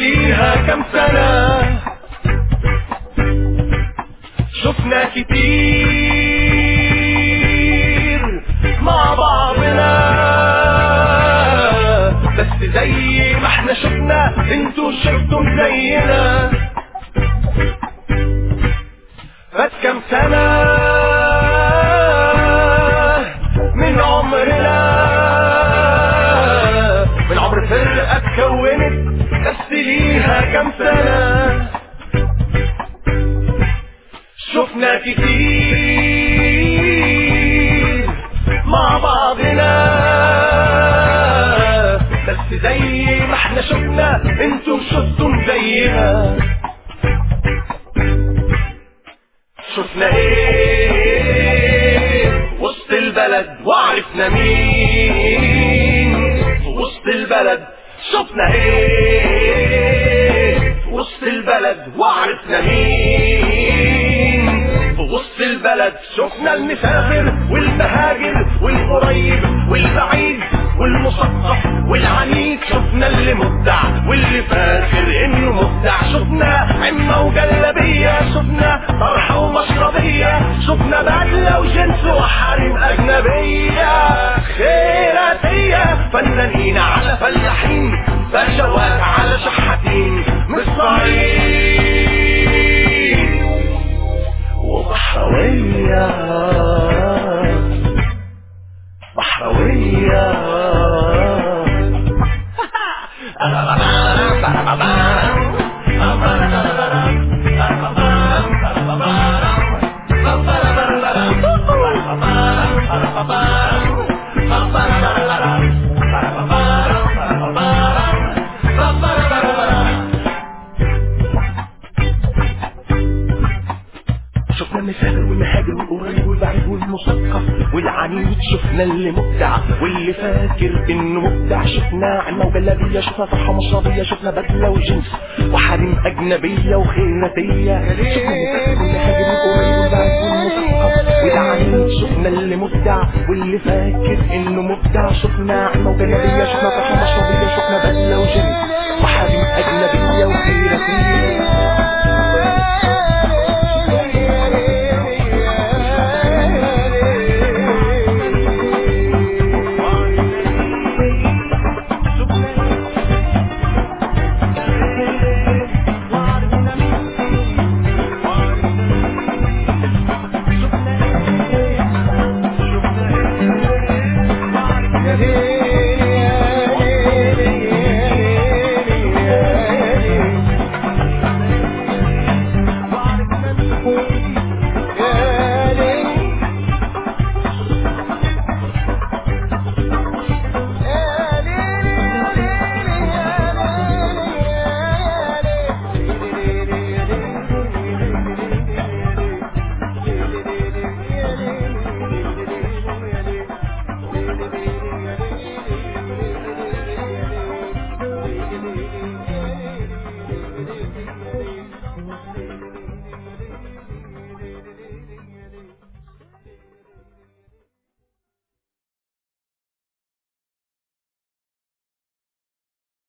ليها كم سنة شفنا كتير مع بعضنا بس زي ما احنا شفنا انتوا شفتم زينا فات كم سنة من عمرنا من عمر فرقة اتكونت بس ليها كم سنة شفنا كتير مع بعضنا بس زي ما احنا شفنا انتم شفتم زينا شفنا ايه وسط البلد وعرفنا مين في وسط البلد شفنا ايه في وسط البلد وعرفنا مين في وسط البلد شفنا المسافر والمهاجر والقريب والبعيد والمثقف والعنيد شفنا اللي مبدع واللي فاكر انه مبدع شفنا عمة وجلبية شفنا طرحة ومشربية شفنا بدلة وجنس وحريم أجنبية خيراتية فنانين على فلاحين بشوات على شحاتين مصريين وبحراوية بحراوية شفنا المسافر والمهاجر والقريب والبعيد والمثقف والعنيد شفنا اللي مبدع واللي فاكر انه مبدع شفنا عمة وجلابية شفنا صحة مشربية شفنا بدلة وجنس وحريم أجنبية وخيراتية شفنا المسافر والمهاجر والقريب والبعيد والمثقف والعنيد شفنا اللي مبدع واللي فاكر انه مبدع شفنا عمة وجلابية شفنا صحة مشربية شفنا بدلة وجنس وحريم أجنبية وخيراتية